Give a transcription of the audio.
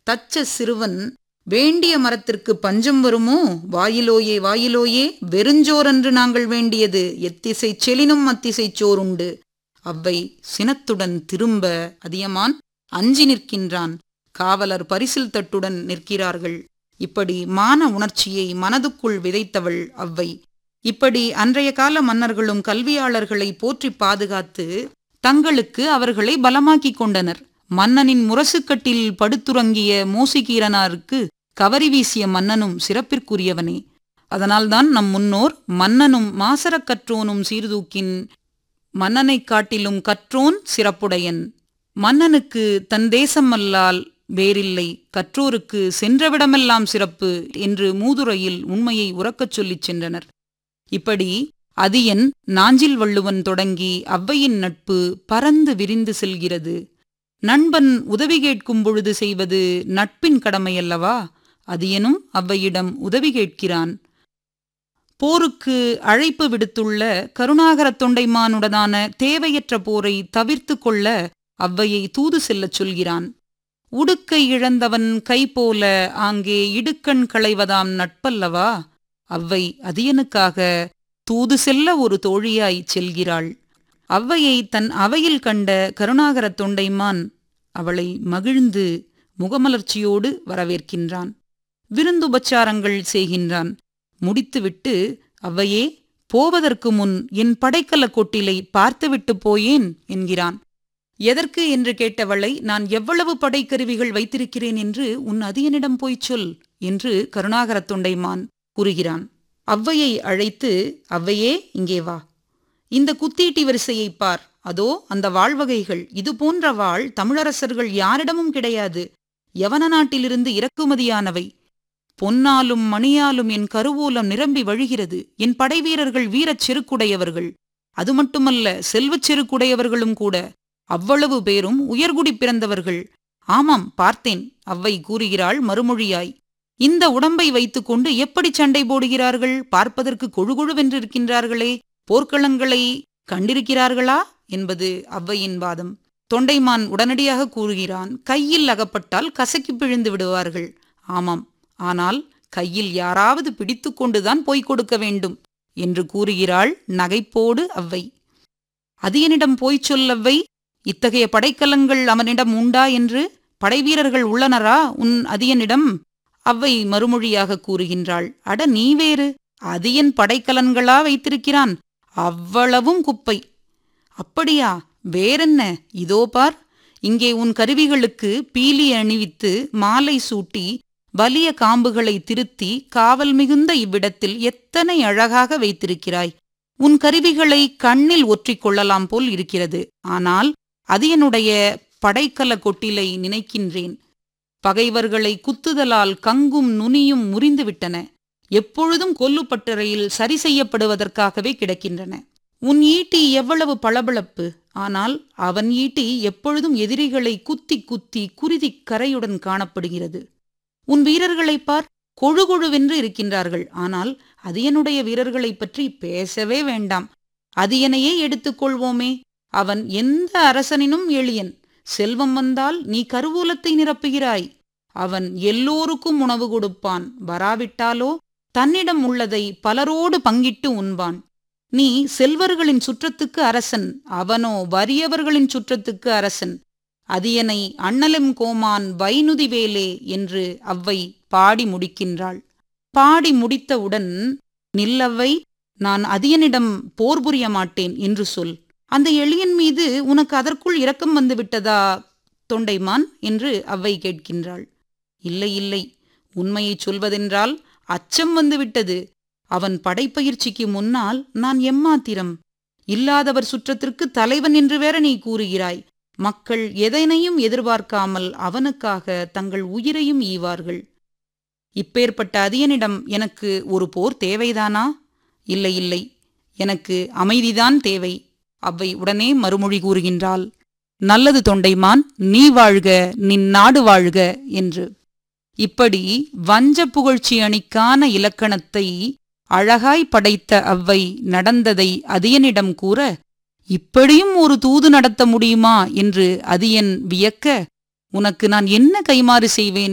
தச்ச சிறுவன் வேண்டிய மரத்திற்கு பஞ்சம் வருமோ வாயிலோயே வாயிலோயே வெறுஞ்சோரன்று நாங்கள் வேண்டியது எத்திசை செலினும் அத்திசை சோறுண்டு அவ்வை சினத்துடன் திரும்ப அதியமான் அஞ்சி நிற்கின்றான் காவலர் பரிசில் தட்டுடன் நிற்கிறார்கள் இப்படி மான உணர்ச்சியை மனதுக்குள் விதைத்தவள் அவ்வை இப்படி அன்றைய கால மன்னர்களும் கல்வியாளர்களை போற்றி பாதுகாத்து தங்களுக்கு அவர்களை பலமாக்கிக் கொண்டனர் மன்னனின் முரசுக்கட்டில் படுத்துறங்கிய மோசிகீரனாருக்கு கவரி வீசிய மன்னனும் சிறப்பிற்குரியவனே அதனால்தான் நம் முன்னோர் மன்னனும் மாசரக் கற்றோனும் சீர்தூக்கின் மன்னனைக் காட்டிலும் கற்றோன் சிறப்புடையன் மன்னனுக்கு தன் தேசம் அல்லால் வேறில்லை கற்றோருக்கு சென்றவிடமெல்லாம் சிறப்பு என்று மூதுரையில் உண்மையை உறக்கச் சொல்லிச் சென்றனர் இப்படி அதியன் நாஞ்சில் வள்ளுவன் தொடங்கி அவ்வையின் நட்பு பறந்து விரிந்து செல்கிறது நண்பன் உதவி கேட்கும் பொழுது செய்வது நட்பின் கடமையல்லவா அதியனும் அவ்வையிடம் உதவி கேட்கிறான் போருக்கு அழைப்பு விடுத்துள்ள கருணாகரத் தொண்டைமானுடனான தேவையற்ற போரை தவிர்த்து கொள்ள அவ்வையை தூது செல்லச் சொல்கிறான் உடுக்கை இழந்தவன் கை போல ஆங்கே இடுக்கண் களைவதாம் நட்பல்லவா அவ்வை அதியனுக்காக தூது செல்ல ஒரு தோழியாய் செல்கிறாள் அவ்வையை தன் அவையில் கண்ட கருணாகரத் தொண்டைமான் அவளை மகிழ்ந்து முகமலர்ச்சியோடு வரவேற்கின்றான் விருந்துபச்சாரங்கள் செய்கின்றான் முடித்துவிட்டு அவ்வையே போவதற்கு முன் என் படைக்கல கொட்டிலை பார்த்துவிட்டு போயேன் என்கிறான் எதற்கு என்று கேட்டவளை நான் எவ்வளவு படைக்கருவிகள் வைத்திருக்கிறேன் என்று உன் அதியனிடம் போய்ச் சொல் என்று கருணாகரத் தொண்டைமான் கூறுகிறான் அவ்வையை அழைத்து அவ்வையே இங்கே வா இந்த குத்தீட்டி வரிசையை பார் அதோ அந்த வாழ்வகைகள் இது போன்ற வாழ் தமிழரசர்கள் யாரிடமும் கிடையாது யவன நாட்டிலிருந்து இறக்குமதியானவை பொன்னாலும் மணியாலும் என் கருவூலம் நிரம்பி வழிகிறது என் படைவீரர்கள் வீரச் செருக்குடையவர்கள் அது மட்டுமல்ல செல்வச் செருக்குடையவர்களும் கூட அவ்வளவு பேரும் உயர்குடி பிறந்தவர்கள் ஆமாம் பார்த்தேன் அவ்வை கூறுகிறாள் மறுமொழியாய் இந்த உடம்பை வைத்துக்கொண்டு எப்படி சண்டை போடுகிறார்கள் பார்ப்பதற்கு கொழுகொழுவென்றிருக்கின்றார்களே போர்க்களங்களை கண்டிருக்கிறார்களா என்பது அவ்வையின் வாதம் தொண்டைமான் உடனடியாக கூறுகிறான் கையில் அகப்பட்டால் கசக்கி பிழிந்து விடுவார்கள் ஆமாம் ஆனால் கையில் யாராவது பிடித்துக்கொண்டுதான் போய்க் கொடுக்க வேண்டும் என்று கூறுகிறாள் நகைப்போடு அவ்வை அதியனிடம் போய்ச் சொல்லவ்வை இத்தகைய படைக்கலங்கள் அவனிடம் உண்டா என்று படைவீரர்கள் உள்ளனரா உன் அதியனிடம் அவ்வை மறுமொழியாக கூறுகின்றாள் அட நீ வேறு அதியன் படைக்கலன்களா வைத்திருக்கிறான் அவ்வளவும் குப்பை அப்படியா வேறென்ன இதோ பார் இங்கே உன் கருவிகளுக்கு பீலி அணிவித்து மாலை சூட்டி வலிய காம்புகளை திருத்தி காவல் மிகுந்த இவ்விடத்தில் எத்தனை அழகாக வைத்திருக்கிறாய் உன் கருவிகளை கண்ணில் ஒற்றிக் கொள்ளலாம் போல் இருக்கிறது ஆனால் அதியனுடைய படைக்கல கொட்டிலை நினைக்கின்றேன் பகைவர்களை குத்துதலால் கங்கும் நுனியும் முறிந்துவிட்டன எப்பொழுதும் கொல்லுப்பட்டறையில் சரி செய்யப்படுவதற்காகவே கிடக்கின்றன உன் ஈட்டி எவ்வளவு பளபளப்பு ஆனால் அவன் ஈட்டி எப்பொழுதும் எதிரிகளை குத்தி குத்தி குருதி கரையுடன் காணப்படுகிறது உன் வீரர்களைப் பார் கொழுகொழுவென்று இருக்கின்றார்கள் ஆனால் அதியனுடைய வீரர்களைப் பற்றி பேசவே வேண்டாம் அதியனையே எடுத்துக்கொள்வோமே அவன் எந்த அரசனினும் எளியன் செல்வம் வந்தால் நீ கருவூலத்தை நிரப்புகிறாய் அவன் எல்லோருக்கும் உணவு கொடுப்பான் வராவிட்டாலோ தன்னிடம் உள்ளதை பலரோடு பங்கிட்டு உண்பான் நீ செல்வர்களின் சுற்றத்துக்கு அரசன் அவனோ வறியவர்களின் சுற்றத்துக்கு அரசன் அதியனை அண்ணலம் கோமான் வைனுதி வேலே என்று அவ்வை பாடி முடிக்கின்றாள் பாடி முடித்தவுடன் நில்லவ்வை நான் அதியனிடம் போர் புரிய மாட்டேன் என்று சொல் அந்த எளியன் மீது உனக்கு அதற்குள் இரக்கம் வந்து விட்டதா தொண்டைமான் என்று அவ்வை கேட்கின்றாள் இல்லை இல்லை உண்மையைச் சொல்வதென்றால் அச்சம் வந்துவிட்டது அவன் படைப்பயிற்சிக்கு முன்னால் நான் எம்மாத்திரம் இல்லாதவர் சுற்றத்திற்கு தலைவன் என்று வேற நீ கூறுகிறாய் மக்கள் எதனையும் எதிர்பார்க்காமல் அவனுக்காக தங்கள் உயிரையும் ஈவார்கள் இப்பேற்பட்ட அதியனிடம் எனக்கு ஒரு போர் தேவைதானா இல்லை இல்லை எனக்கு அமைதிதான் தேவை அவ்வை உடனே மறுமொழி கூறுகின்றாள் நல்லது தொண்டைமான் நீ வாழ்க நின் நாடு வாழ்க என்று இப்படி வஞ்ச புகழ்ச்சி அணிக்கான இலக்கணத்தை அழகாய் படைத்த அவ்வை நடந்ததை அதியனிடம் கூற இப்படியும் ஒரு தூது நடத்த முடியுமா என்று அதியன் வியக்க உனக்கு நான் என்ன கைமாறு செய்வேன்